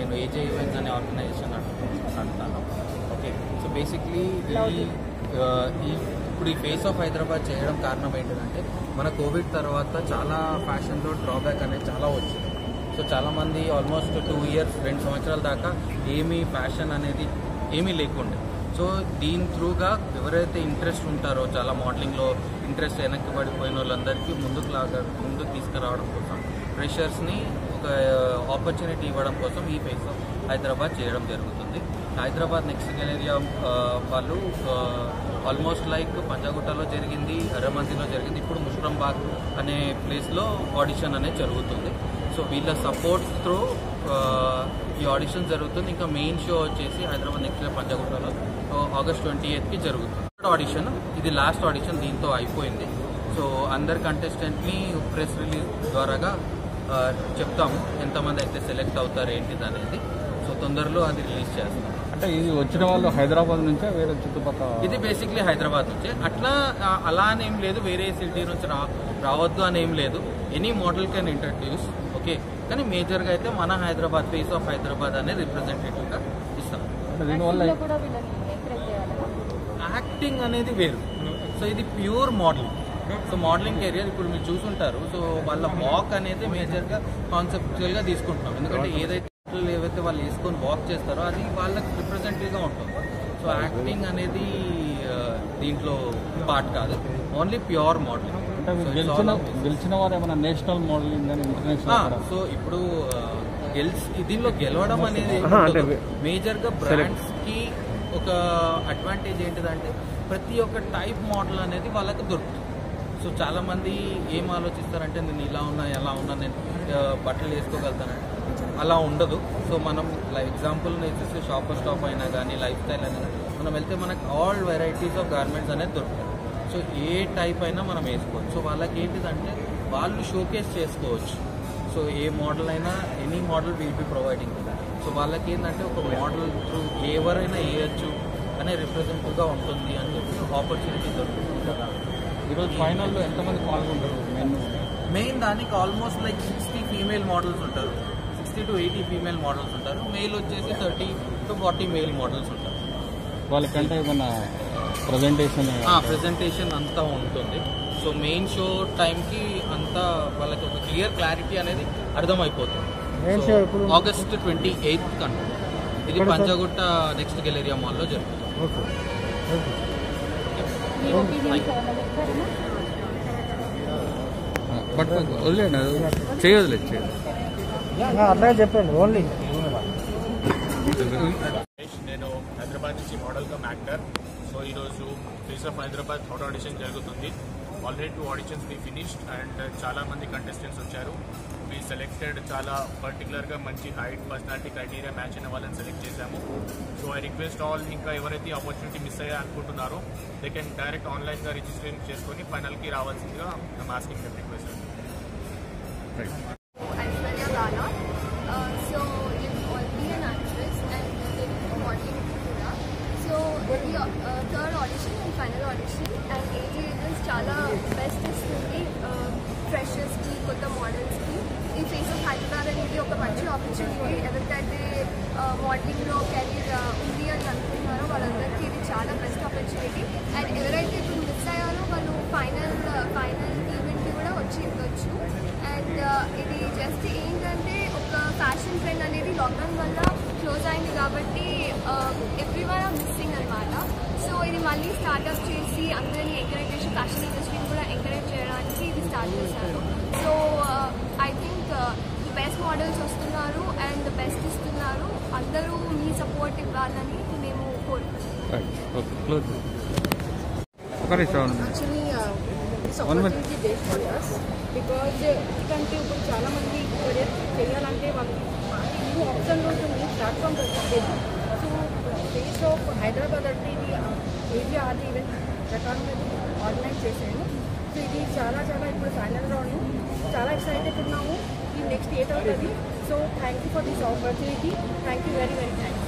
నేను AJ events అనే organisation అంటున్నాను ఓకే సో బేసిక్లీ ఈ ఆ, ఈ ఇప్పుడు ఈ ఫేస్ ఆఫ్ హైదరాబాద్ చేయడం కారణం ఏంటంటే మన కోవిడ్ తర్వాత చాలా ఫ్యాషన్లో డ్రాబ్యాక్ అనేది చాలా వచ్చింది సో చాలామంది ఆల్మోస్ట్ టూ ఇయర్స్ రెండు సంవత్సరాల దాకా ఏమీ ఫ్యాషన్ అనేది ఏమీ లేకుండే సో దీని త్రూగా ఎవరైతే ఇంట్రెస్ట్ ఉంటారో చాలా మోడలింగ్లో ఇంట్రెస్ట్ వెనక్కి పడిపోయిన వాళ్ళందరికీ ముందుకు లాగా ముందుకు తీసుకురావడం కోసం ఫ్రెషర్స్ని ఒక ఆపర్చునిటీ ఇవ్వడం కోసం ఈ ఫేస్ ఆఫ్ హైదరాబాద్ చేయడం జరుగుతుంది హైదరాబాద్ నెక్స్ట్ గెలేరియా వాళ్ళు ఆల్మోస్ట్ లైక్ పంజాగుట్టలో జరిగింది ఎర్రమందిలో జరిగింది ఇప్పుడు ముష్రంబాగ్ అనే ప్లేస్లో ఆడిషన్ అనేది జరుగుతుంది సో వీళ్ళ సపోర్ట్ త్రూ ఈ ఆడిషన్ జరుగుతుంది ఇంకా మెయిన్ షో వచ్చేసి హైదరాబాద్ నెక్స్ట్ ఇయర్ పంజాగుట్టలో ఆగస్ట్ ట్వంటీ ఎయిత్కి జరుగుతుంది ఆడిషన్ ఇది లాస్ట్ ఆడిషన్ దీంతో అయిపోయింది సో అందరు కంటెస్టెంట్ని ప్రెస్ రిలీజ్ ద్వారాగా ఆ, చెప్తాము ఎంతమంది అయితే సెలెక్ట్ అవుతారు ఏంటిది అనేది సో తొందరలో అది రిలీజ్ చేస్తాం అంటే ఇది వచ్చిన వాళ్ళు హైదరాబాద్ నుంచే వేరే చుట్టుపక్కల ఇది బేసిక్లీ హైదరాబాద్ నుంచి అట్లా ఆ, అలా అని ఏం లేదు వేరే సిటీ నుంచి రా రావద్దు అని ఏం లేదు any model can introduce okay కానీ మేజర్గా అయితే మన హైదరాబాద్ ఫేస్ ఆఫ్ హైదరాబాద్ అనేది రిప్రజెంటేటివ్గా ఇస్తాం అంటే దీనివల్ల యాక్టింగ్లో కూడా వీళ్ళని ఎంకరేజ్ చేయాలి యాక్టింగ్ అనేది వేరు సో ఇది pure modelling so modelling career ఇప్పుడు మీరు చూసుంటారు సో వాళ్ళ వాక్ అనేది మేజర్గా కాన్సెప్చువల్గా తీసుకుంటున్నాం ఎందుకంటే ఏదైతే ఏవైతే వాళ్ళు వేసుకొని వాక్ చేస్తారో అది వాళ్ళకి రిప్రజెంటేటివ్గా ఉంటుంది సో యాక్టింగ్ అనేది ఆ, దీంట్లో పార్ట్ కాదు ఓన్లీ ప్యూర్ మోడలింగ్ అంటే మీరు గెలిచిన గెలిచిన వారు ఏమైనా నేషనల్ మోడలింగ్ కానీ ఇంటర్నేషనల్ కూడా సో ఇప్పుడు ఆ, గెలిచి దీనిలో గెలవడం అనేది మేజర్ గా బ్రాండ్స్ కి ఒక అడ్వాంటేజ్ ఏంటిదంటే ప్రతి ఒక్క టైప్ మోడల్ అనేది వాళ్ళకి దొరుకుతుంది సో చాలా మంది ఏం ఆలోచిస్తారంటే నేను ఇలా ఉన్నా ఎలా ఉన్నా నేను ఆ, బట్టలు వేసుకోగలుగుతానంటే అలా ఉండదు సో మనం ఎగ్జాంపుల్ చూస్తే షాపర్ స్టాప్ అయినా కానీ లైఫ్ స్టైల్ అయినా కానీ మనం వెళ్తే మనకు ఆల్ వెరైటీస్ ఆఫ్ గార్మెంట్స్ అనేది దొరుకుతాయి సో ఏ టైప్ అయినా మనం వేసుకోవచ్చు సో వాళ్ళకి ఏంటిదంటే వాళ్ళు షోకేస్ చేసుకోవచ్చు సో ఏ మోడల్ అయినా any model will be providing so వాళ్ళకి ఏంటంటే ఒక మోడల్ త్రూ ఎవరైనా వేయచ్చు అనే రిప్రజెంటివ్గా ఉంటుంది అని చెప్పి ఆపర్చునిటీ దొరుకుతుంది ఈరోజు ఫైనల్లో ఎంతమంది పాల్గొంటారు మెయిన్ మెయిన్ దానికి almost like sixty female models ఉంటారు sixty to eighty female models ఉంటారు మెయిల్ వచ్చేసి thirty to forty male models ఉంటారు వాళ్ళకంటే ఏమన్నా ప్రజెంటేషన్ ప్రెజెంటేషన్ అంతా ఉంటుంది సో మెయిన్ షో టైంకి అంతా వాళ్ళకి ఒక క్లియర్ క్లారిటీ అనేది అర్థమైపోతుంది ఆగస్ట్ ట్వంటీ ఎయిత్ కంటే ఇది పంజాగుట్ట నెక్స్ట్ గెలేరియా మాల్లో జరుగుతుంది మీ ఒపీనియన్స్ ఏమైనా చెప్తారేమో బట్ వదిలేండి అది చేయదులేదు చేయదు అట్లాగే చెప్పండి ఓన్లీ నేను హైదరాబాద్ నుంచి మోడల్ కమ్ యాక్టర్ సో ఈరోజు face of Hyderabad third audition జరుగుతుంది ఆల్రెడీ టూ ఆడిషన్స్ మీ ఫినిష్డ్ అండ్ చాలా మంది కంటెస్టెంట్స్ వచ్చారు మీ సెలెక్టెడ్ చాలా పర్టికులర్గా మంచి హైట్ పర్సనాలిటీ క్రైటీరియా మ్యాచ్ అయిన వాళ్ళని సెలెక్ట్ చేశాము సో ఐ రిక్వెస్ట్ ఆల్ ఇంకా ఎవరైతే ఆపర్చునిటీ మిస్ అయ్యా అనుకుంటున్నారో దే కెన్ డైరెక్ట్ ఆన్లైన్గా రిజిస్ట్రేషన్ చేసుకొని ఫైనల్కి రావాల్సిందిగా మేము asking request Aishwarya Rana. Uh, so I'm already an actress and did modeling కూడా. So the uh, third audition and final audition and AJ Agents చాలా బెస్ట్ ఇస్తుంది ఫ్రెషర్స్కి కొత్త మోడల్స్కి ఈ ఫేస్ ఆఫ్ హైదరాబాద్ అనేది ఒక మంచి ఆపర్చునిటీ ఎవరికైతే మోడలింగ్లో కెరీర్ ఉంది అని అనుకుంటున్నారో వాళ్ళందరికీ ఇది చాలా బెస్ట్ ఆపర్చునిటీ అండ్ ఎవరైతే ఇప్పుడు మిస్ అయ్యారో వాళ్ళు ఫైనల్ ఫైనల్ ఈవెంట్కి కూడా వచ్చి ఇవ్వచ్చు అండ్ ఇది జస్ట్ ఏంటంటే ఒక ఫ్యాషన్ ట్రెండ్ అనేది లాక్డౌన్ వల్ల క్లోజ్ అయింది కాబట్టి ఎవ్రీ వన్ ఆర్ మిస్సింగ్ అనమాట సో ఇది మళ్ళీ స్టార్ట్అప్ చేసి అందరినీ ఎంకరేజ్ చేసి ఫ్యాషన్ ఇండస్ట్రీని కూడా ఎంకరేజ్ చేయడానికి ఇది స్టార్ట్ చేశారు so I think best models వస్తున్నారు అండ్ బెస్ట్ ఇస్తున్నారు అందరూ మీ సపోర్ట్ ఇవ్వాలని మేము కోరుకుంటున్నాం ఓకే క్లోజ్ ఒక నిమిషం actually it's One minute. Opportunity day for us because ఎందుకంటే ఇప్పుడు చాలా మంది కెరియర్ చేయాలంటే వాళ్ళకి న్యూ ఆప్షన్ ఉంటుంది ప్లాట్ఫామ్ దొరుకుతుంది సో ఫేస్ ఆఫ్ హైదరాబాద్ అంటే ఇది ఏరియా ఆర్ట్ ఈవెంట్ ప్రకారం ఇది ఆర్గనైజ్ చేశాను సో ఇది చాలా చాలా ఇప్పుడు ఫైనల్ రౌండ్ చాలా ఎక్సైటెడ్ ఉన్నాము ఈ నెక్స్ట్ ఎయిట్ అవుతుంది so thank you for this opportunity thank you very very thank